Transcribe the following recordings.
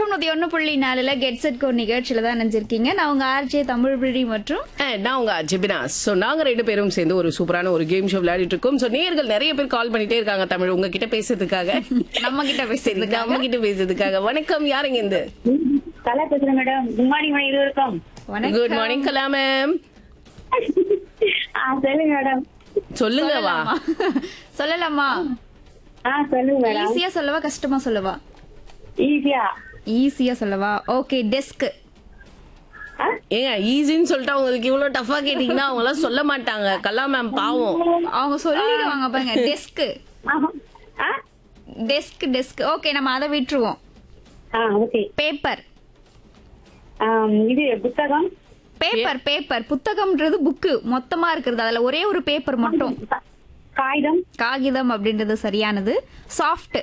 FM நூத்தி ஒண்ணு புள்ளி நாலுல கெட் செட் கோ நிகழ்ச்சியில தான் நினைச்சிருக்கீங்க நான் உங்க ஆர்ஜே தமிழ் பிடி மற்றும் அஹ், நான் உங்க ஜிபினா சோ நாங்க ரெண்டு பேரும் சேர்ந்து ஒரு சூப்பரான ஒரு கேம் ஷோ விளையாடிட்டு இருக்கோம் சோ நேயர்கள் நிறைய பேர் கால் பண்ணிட்டே இருக்காங்க தமிழ் உங்ககிட்ட பேசுறதுக்காக நம்ம கிட்ட சரி பேசுறதுக்காக நம்ம கிட்ட பேசுறதுக்காக வணக்கம் யாருங்க இந்த கலா பேசுறேன் மேடம் குட் மார்னிங் மேடம் இருவருக்கும் வணக்கம் குட் மார்னிங் கலா மேம் ஆ சொல்லுங்க மேடம் சொல்லுங்க வா சொல்லலாமா சொல்லலாமா ஆ சொல்லுங்க மேடம் ஈஸியா சொல்லவா கஷ்டமா சொல்லவா ஈஸியா ஈஸியா சொல்லவா ஓகே டெஸ்க் ஏங்க ஈஸின்னு சொல்லிட்டு அவங்களுக்கு இவ்வளவு டஃபா கேட்டீங்கன்னா அவங்க எல்லாம் சொல்ல மாட்டாங்க கலா மேம் பாவம் அவங்க சொல்லிடுவாங்க பாருங்க டெஸ்க் ஆ டெஸ்க் டெஸ்க் ஓகே நம்ம அதை விட்டுருவோம் ஆ ஓகே பேப்பர் இது புத்தகம் பேப்பர் பேப்பர் புத்தகம்ன்றது புக்கு மொத்தமா இருக்கிறது அதுல ஒரே ஒரு பேப்பர் மட்டும் காகிதம் காகிதம் அப்படின்றது சரியானது சாஃப்ட்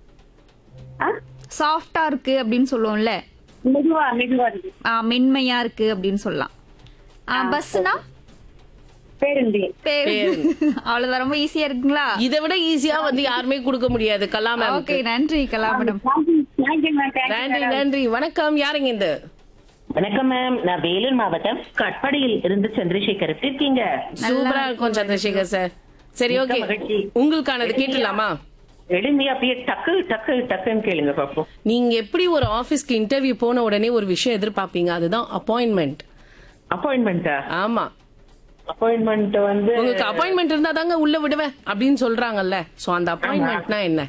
ஆ சாஃப்டா இருக்கு அப்படின்னு சொல்லுவோம்ல மெதுவா மெதுவா இருக்கு ஆ, மென்மையா இருக்கு அப்படின்னு சொல்லலாம் ஆ, பஸ்னா பேருந்து பேரு அவ்வளவுதான் ரொம்ப ஈஸியா இருக்குங்களா இதை விட ஈஸியா வந்து யாருமே கொடுக்க முடியாது கலா மேம் ஓகே நன்றி Kala madam thank you ma'am thank you நன்றி நன்றி வணக்கம் யாருங்க இந்த வணக்கம் மேம் நான் வேலூர் மாவட்டம் கட்பாடியில் இருந்து சந்திரசேகர் எப்படி இருக்கீங்க சூப்பரா இருக்கும் சந்திரசேகர் சார் சரி ஓகே மிக்க மகிழ்ச்சி. உங்களுக்கானது கேட்டுலாமா எளிமையா அப்படியே டக்கு டக்கு டக்குன்னு கேளுங்க பாப்போம் நீங்க எப்படி ஒரு ஆபீஸ்க்கு இன்டர்வியூ போன உடனே ஒரு விஷயம் எதிர்பார்ப்பீங்க அதுதான் அப்பாயின்மெண்ட் அப்பாயின்மெண்டா ஆமா அப்பாயின்மெண்ட் வந்து உங்களுக்கு அப்பாயின்மெண்ட் இருந்தா தாங்க உள்ள விடுவேன் அப்படின்னு சொல்றாங்கல்ல சோ அந்த அப்பாயின்மெண்ட்னா என்ன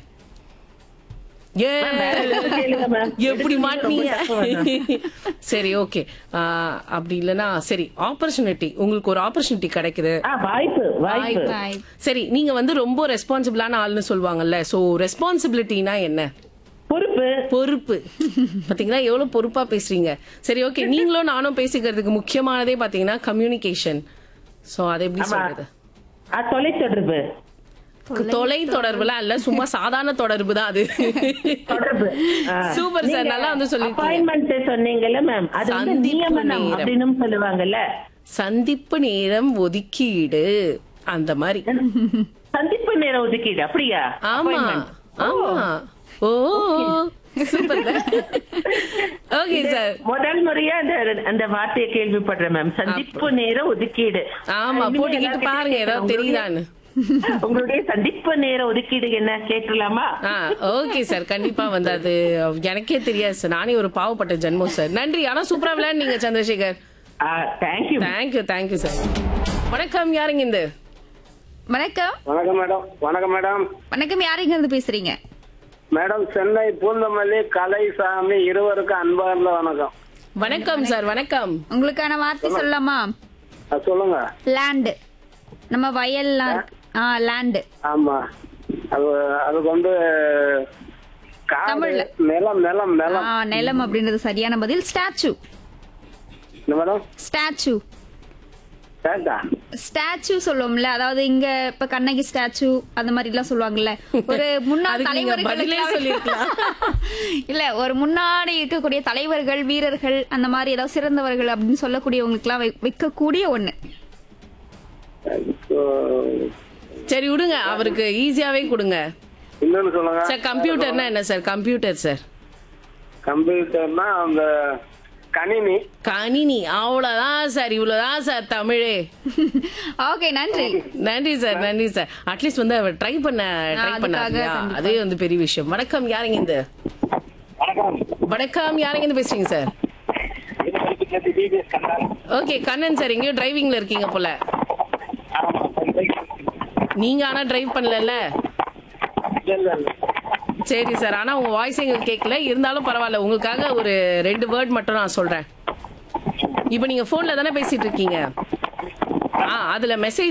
ஏ, கேளுங்க மேம் எப்படி மாட்டீங்க சரி ஓகே அப்படி இல்லனா சரி ஆப்பர்ச்சுனிட்டி உங்களுக்கு ஒரு ஆப்பர்ச்சுனிட்டி கிடைக்குது ஆ வாய்ப்பு வாய்ப்பு Bye. சரி நீங்க வந்து ரொம்ப ரெஸ்பான்சிபிளான ஆள்னு சொல்லுவாங்கல்ல சோ ரெஸ்பான்சிபிலிட்டினா என்ன பொறுப்பு பொறுப்பு பாத்தீங்களா எவ்வளவு பொறுப்பா பேசுறீங்க சரி ஓகே நீங்களும் நானும் பேசிக்கிறதுக்கு முக்கியமானதே பாத்தீங்கன்னா கம்யூனிகேஷன் சோ அதை எப்படி ஆமா. சொல்றது ஆ தொலைத்தொடர்பு தொலை தொடர்புலாம் இல்ல சும்மா சாதாரண தொடர்பு தான் அது தொடர்பு ஆ. சூப்பர் சார் நல்லா வந்து சொல்லிருக்கீங்க அப்பாயின்மெண்ட் சொன்னீங்கல்ல மேம் அது வந்து சந்திப்பு நியமனம் நேரம். அப்படின்னு சொல்லுவாங்கல்ல சந்திப்பு நேரம் ஒதுக்கீடு அந்த மாதிரி சந்திப்பு நேர ஒதுக்கீடு அப்படியா ஆமா Appointment. ஆமா ஓ சூப்பர் ஓகே சார் முதல் முறையா அந்த அந்த வார்த்தையை கேள்விப்படுறேன் மேம் சந்திப்பு நேர ஒதுக்கீடு ஆமா இனிமே போட்டுக்கிட்டு எல்லார்கிட்டயும் பாருங்க ஏதாவது உங்களுடைய- தெரியுதான்னு உங்களுடைய சந்திப்பு நேர ஒதுக்கீடு என்ன கேட்கலாமா ஆ ஓகே சார் கண்டிப்பா வந்து அது எனக்கே தெரியாது சார் நானே ஒரு பாவப்பட்ட ஜென்மம் சார் நன்றி ஆனா சூப்பரா விளையாடுனீங்க Chandrasekar thank you thank you thank you sir வணக்கம் யாருங்க இந்த வணக்கம் வணக்கம் மேடம் வணக்கம் மேடம் வணக்கம் யாருங்க இருந்து பேசுறீங்க மேடம் சென்னை பூந்தமல்லி கலைசாமி இருவருக்கும் அன்பார்ந்த வணக்கம் வணக்கம் சார் வணக்கம் உங்களுக்கான வார்த்தை சொல்லலாமா அஹ் சொல்லுங்க லேண்டு நம்ம வயல்லாம் இருக்கு. ஆ லேண்டு ஆமா அது அதுக்கு வந்து காடு தமிழ்ல. நிலம் நிலம் ஆ நிலம் நிலம் அப்படின்றது சரியான பதில் ஸ்டாச்சு என்ன மேடம் ஸ்டாச்சு கேட்டா ஸ்டாச்சு சொல்லுவோம்ல அதாவது இங்க இப்ப கண்ணகி ஸ்டாச்சு அந்த மாதிரி எல்லாம் சொல்லுவாங்கல்ல ஒரு முன்னாள் அதுக்கு நீங்க பதிலே தலைவர்கள் சொல்லிருக்கலாம். இல்ல ஒரு முன்னாடி இருக்கக்கூடிய தலைவர்கள் வீரர்கள் அந்த மாதிரி ஏதாவது சிறந்தவர்கள் அப்படின்னு சொல்லக்கூடியவங்களுக்கு எல்லாம் வைக்கக்கூடிய ஒண்ணு சரி விடுங்க அவருக்கு ஈஸியாவே கொடுங்க இன்னொன்னு சொல்லுங்க சார் கம்ப்யூட்டர்னா என்ன சார் கம்ப்யூட்டர் சார் கம்ப்யூட்டர்னா அந்த கணினி கணினி அவ்வளவுதான் சார் இவ்வளவுதான் சார் தமிழே ஓகே நன்றி நன்றி சார் நன்றி சார் அட்லீஸ்ட் வந்து அவர் ட்ரை பண்ண ட்ரை அதுக்காக பண்ணாரு கண்டிப்பா. அதே வந்து பெரிய விஷயம் வணக்கம் யாருங்க இந்த வணக்கம் வணக்கம் யாருங்க இருந்து பேசுறீங்க sir TPS Kannan okay Kannan sir எங்கேயோ டிரைவிங்ல இருக்கீங்க போல ஆமா நீங்க ஆனா டிரைவ் பண்ணல இல்ல இல்ல இல்ல சரி சார் ஆனா உங்க வாய்ஸ் எங்களுக்கு கேட்கல இருந்தாலும் பரவாயில்ல உங்களுக்காக ஒரு ரெண்டு வேர்ட் மட்டும் நான் சொல்றேன் இப்போ நீங்க போன்ல தானே பேசிட்டு இருக்கீங்க ஆ அதுல மெசேஜ்